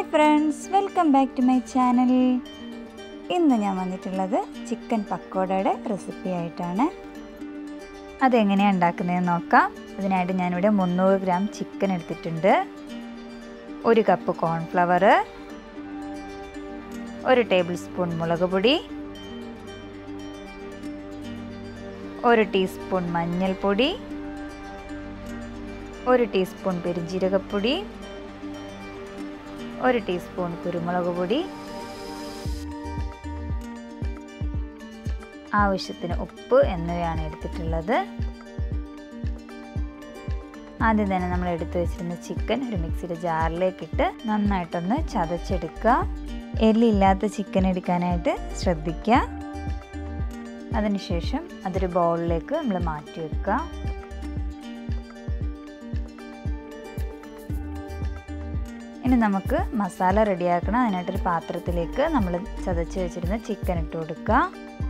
friends welcome back to my channel ഇന്ന് ഞാൻ വന്നിട്ടുള്ളത് ചിക്കൻ പക്കോടയുടെ റെസിപ്പി ആയിട്ടാണ് അതെങ്ങനെയാണ് ഉണ്ടാക്കുന്നതെന്ന് നോക്കാം അതിനായിട്ട് ഞാനിവിടെ മുന്നൂറ് ഗ്രാം ചിക്കൻ എടുത്തിട്ടുണ്ട് ഒരു കപ്പ് കോൺഫ്ലവർ ഒരു ടേബിൾ സ്പൂൺ മുളക് പൊടി ഒരു ടീസ്പൂൺ മഞ്ഞൾപ്പൊടി ഒരു ടീസ്പൂൺ പെരുംജീരകപ്പൊടി ഒരു ടീസ്പൂൺ കുരുമുളക് പൊടി ആവശ്യത്തിന് ഉപ്പ് എന്നിവയാണ് എടുത്തിട്ടുള്ളത് ആദ്യം തന്നെ നമ്മൾ എടുത്തു വെച്ചിരുന്ന ചിക്കൻ ഒരു മിക്സിയുടെ ജാറിലേക്ക് ഇട്ട് നന്നായിട്ടൊന്ന് ചതച്ചെടുക്കുക എല്ലില്ലാത്ത ചിക്കൻ എടുക്കാനായിട്ട് ശ്രദ്ധിക്കുക അതിനുശേഷം അതൊരു ബൗളിലേക്ക് നമ്മൾ മാറ്റി വെക്കുക ഇനി നമുക്ക് മസാല റെഡിയാക്കണം അതിനായിട്ടൊരു പാത്രത്തിലേക്ക് നമ്മൾ ചതച്ച് വെച്ചിരുന്ന ചിക്കൻ ഇട്ട് കൊടുക്കുക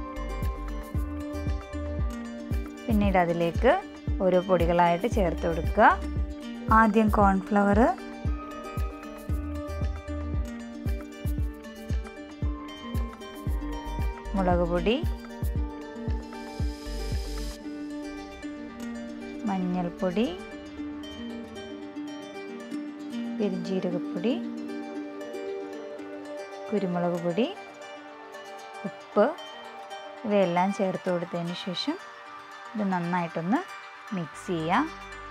പിന്നീട് അതിലേക്ക് ഓരോ പൊടികളായിട്ട് ചേർത്ത് കൊടുക്കുക ആദ്യം കോൺഫ്ലവർ മുളക് പൊടി മഞ്ഞൾപ്പൊടി പെരുംജീരകപ്പൊടി കുരുമുളക് പൊടി ഉപ്പ് ഇവയെല്ലാം ചേർത്ത് കൊടുത്തതിന് ശേഷം ഇത് നന്നായിട്ടൊന്ന് മിക്സ് ചെയ്യാം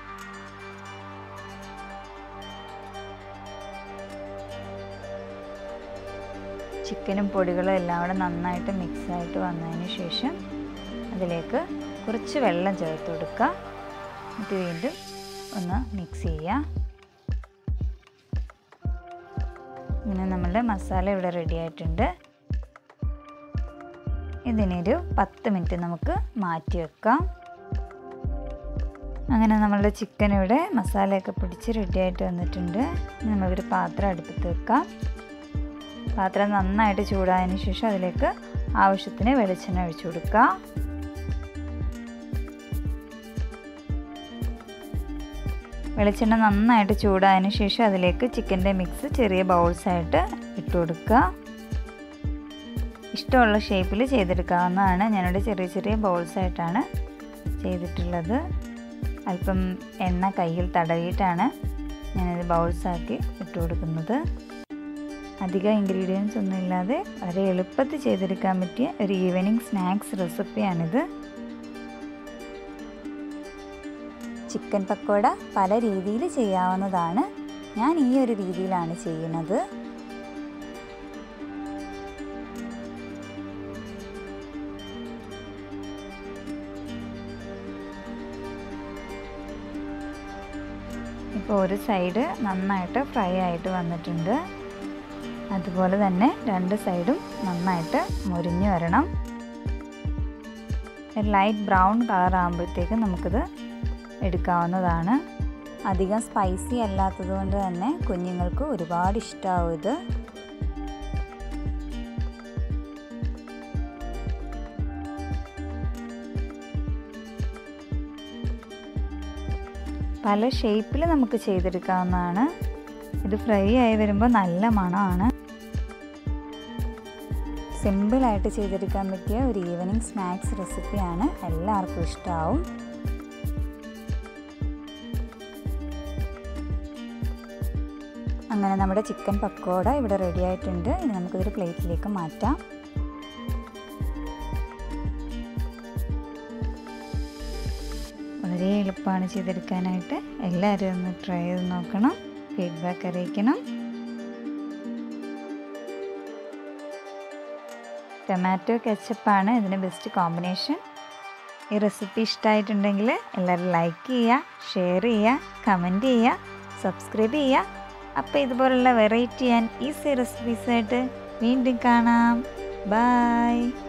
ചിക്കനും പൊടികളും എല്ലാം കൂടെ നന്നായിട്ട് മിക്സായിട്ട് വന്നതിന് ശേഷം അതിലേക്ക് കുറച്ച് വെള്ളം ചേർത്ത് കൊടുക്കുക എന്നിട്ട് വീണ്ടും ഒന്ന് മിക്സ് ചെയ്യുക ഇങ്ങനെ നമ്മളുടെ മസാല ഇവിടെ റെഡി ആയിട്ടുണ്ട് ഇതിനൊരു പത്ത് മിനിറ്റ് നമുക്ക് മാറ്റി വെക്കാം അങ്ങനെ നമ്മളുടെ ചിക്കൻ ഇവിടെ മസാലയൊക്കെ പിടിച്ച് റെഡി ആയിട്ട് വന്നിട്ടുണ്ട് നമുക്കൊരു പാത്രം അടുപ്പത്ത് വെക്കാം പാത്രം നന്നായിട്ട് ചൂടായതിനു ശേഷം അതിലേക്ക് ആവശ്യത്തിന് വെളിച്ചെണ്ണ ഒഴിച്ചു കൊടുക്കുക വെളിച്ചെണ്ണ നന്നായിട്ട് ചൂടായതിന് ശേഷം അതിലേക്ക് ചിക്കൻ്റെ മിക്സ് ചെറിയ ബൗൾസായിട്ട് ഇട്ട് കൊടുക്കുക ഇഷ്ടമുള്ള ഷേപ്പിൽ ചെയ്തെടുക്കാവുന്നതാണ് ഞാനിവിടെ ചെറിയ ചെറിയ ബൗൾസായിട്ടാണ് ചെയ്തിട്ടുള്ളത് അല്പം എണ്ണ കയ്യിൽ തടവിയിട്ടാണ് ഞാനിത് ബൗൾസാക്കി ഇട്ട് കൊടുക്കുന്നത് അധികം ഇൻഗ്രീഡിയൻസ് ഒന്നും ഇല്ലാതെ വളരെ എളുപ്പത്തിൽ ചെയ്തെടുക്കാൻ പറ്റിയ ഒരു ഈവനിങ് സ്നാക്സ് റെസിപ്പിയാണിത് ചിക്കൻ പക്കോട പല രീതിയിൽ ചെയ്യാവുന്നതാണ് ഞാൻ ഈ ഒരു രീതിയിലാണ് ചെയ്യുന്നത് ഇപ്പോൾ ഒരു സൈഡ് നന്നായിട്ട് ഫ്രൈ ആയിട്ട് വന്നിട്ടുണ്ട് അതുപോലെ തന്നെ രണ്ട് സൈഡും നന്നായിട്ട് മുരിഞ്ഞു വരണം ലൈറ്റ് ബ്രൗൺ കളർ ആകുമ്പോഴത്തേക്ക് നമുക്കിത് എടുക്കാവുന്നതാണ് അധികം സ്പൈസി അല്ലാത്തത് കൊണ്ട് തന്നെ കുഞ്ഞുങ്ങൾക്ക് ഒരുപാട് ഇഷ്ടമാവും ഇത് പല ഷേപ്പിൽ നമുക്ക് ചെയ്തെടുക്കാവുന്നതാണ് ഇത് ഫ്രൈ ആയി വരുമ്പോൾ നല്ല മണമാണ് സിമ്പിളായിട്ട് ചെയ്തെടുക്കാൻ പറ്റിയ ഒരു ഈവനിങ് സ്നാക്സ് റെസിപ്പിയാണ് എല്ലാവർക്കും ഇഷ്ടമാവും അങ്ങനെ നമ്മുടെ ചിക്കൻ പക്കോട ഇവിടെ റെഡി ആയിട്ടുണ്ട് ഇനി നമുക്കിതൊരു പ്ലേറ്റിലേക്ക് മാറ്റാം വളരെ എളുപ്പമാണ് ചെയ്തെടുക്കാനായിട്ട് എല്ലാവരും ഒന്ന് ട്രൈ ചെയ്ത് നോക്കണം ഫീഡ്ബാക്ക് അറിയിക്കണം ടൊമാറ്റോ കെച്ചപ്പാണ് ഇതിന് ബെസ്റ്റ് കോമ്പിനേഷൻ ഈ റെസിപ്പി ഇഷ്ടമായിട്ടുണ്ടെങ്കിൽ എല്ലാവരും ലൈക്ക് ചെയ്യുക ഷെയർ ചെയ്യുക കമൻറ്റ് ചെയ്യുക സബ്സ്ക്രൈബ് ചെയ്യുക അപ്പോൾ ഇതുപോലുള്ള വെറൈറ്റി ആൻഡ് ഈസി റെസിപ്പീസായിട്ട് വീണ്ടും കാണാം ബൈ